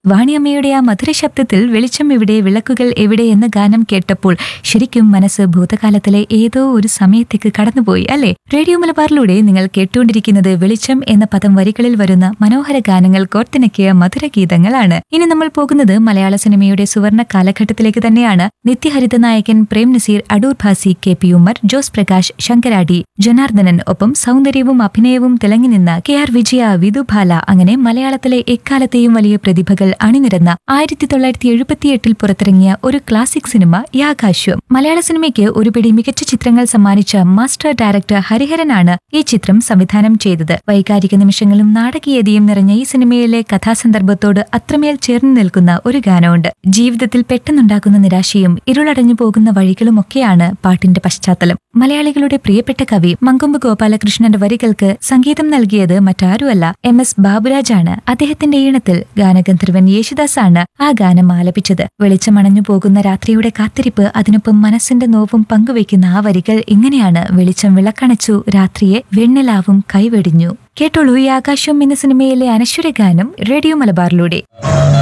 വാണിയമ്മയുടെ ആ മധുര ശബ്ദത്തിൽ വെളിച്ചം എവിടെ വിളക്കുകൾ എവിടെ എന്ന ഗാനം കേട്ടപ്പോൾ ശരിക്കും മനസ്സ് ഭൂതകാലത്തിലെ ഏതോ ഒരു സമയത്തേക്ക് കടന്നുപോയി അല്ലെ റേഡിയോ മലബാറിലൂടെ നിങ്ങൾ കേട്ടുകൊണ്ടിരിക്കുന്നത് വെളിച്ചം എന്ന പദം വരികളിൽ വരുന്ന മനോഹര ഗാനങ്ങൾ കോർത്തിണക്കിയ മധുര ഗീതങ്ങളാണ് ഇനി നമ്മൾ പോകുന്നത് മലയാള സിനിമയുടെ സുവർണ കാലഘട്ടത്തിലേക്ക് തന്നെയാണ് നിത്യഹരിത നായകൻ പ്രേം നസീർ അടൂർ ഭാസി കെ പി ഉമ്മർ ജോസ് പ്രകാശ് ശങ്കരാടി ജനാർദ്ദനൻ ഒപ്പം സൗന്ദര്യവും അഭിനയവും തിളങ്ങി നിന്ന കെ ആർ വിജയ വിധുഭാല അങ്ങനെ മലയാളത്തിലെ എക്കാലത്തെയും വലിയ പ്രതിഭകൾ അണിനിരന്ന ആയിരത്തി തൊള്ളായിരത്തി എഴുപത്തിയെട്ടിൽ പുറത്തിറങ്ങിയ ഒരു ക്ലാസിക് സിനിമ യാകാശ്വം മലയാള സിനിമയ്ക്ക് ഒരുപിടി മികച്ച ചിത്രങ്ങൾ സമ്മാനിച്ച മാസ്റ്റർ ഡയറക്ടർ ഹരിഹരനാണ് ഈ ചിത്രം സംവിധാനം ചെയ്തത് വൈകാരിക നിമിഷങ്ങളും നാടകീയതയും നിറഞ്ഞ ഈ സിനിമയിലെ കഥാസന്ദർഭത്തോട് അത്രമേൽ ചേർന്ന് നിൽക്കുന്ന ഒരു ഗാനമുണ്ട് ജീവിതത്തിൽ പെട്ടെന്നുണ്ടാകുന്ന നിരാശയും ഇരുളടഞ്ഞു പോകുന്ന വഴികളുമൊക്കെയാണ് പാട്ടിന്റെ പശ്ചാത്തലം മലയാളികളുടെ പ്രിയപ്പെട്ട കവി മങ്കൊമ്പ് ഗോപാലകൃഷ്ണന്റെ വരികൾക്ക് സംഗീതം നൽകിയത് മറ്റാരുമല്ല എം എസ് ബാബുരാജാണ് അദ്ദേഹത്തിന്റെ ഈണത്തിൽ ഗാനഗന്ധർവൻ യേശുദാസാണ് ആ ഗാനം ആലപിച്ചത് വെളിച്ചമണഞ്ഞു പോകുന്ന രാത്രിയുടെ കാത്തിരിപ്പ് അതിനൊപ്പം മനസ്സിന്റെ നോവും പങ്കുവയ്ക്കുന്ന ആ വരികൾ ഇങ്ങനെയാണ് വെളിച്ചം വിളക്കണച്ചു രാത്രിയെ വെണ്ണിലാവും കൈവെടിഞ്ഞു കേട്ടോളൂ ഈ ആകാശം എന്ന സിനിമയിലെ അനശ്വര ഗാനം റേഡിയോ മലബാറിലൂടെ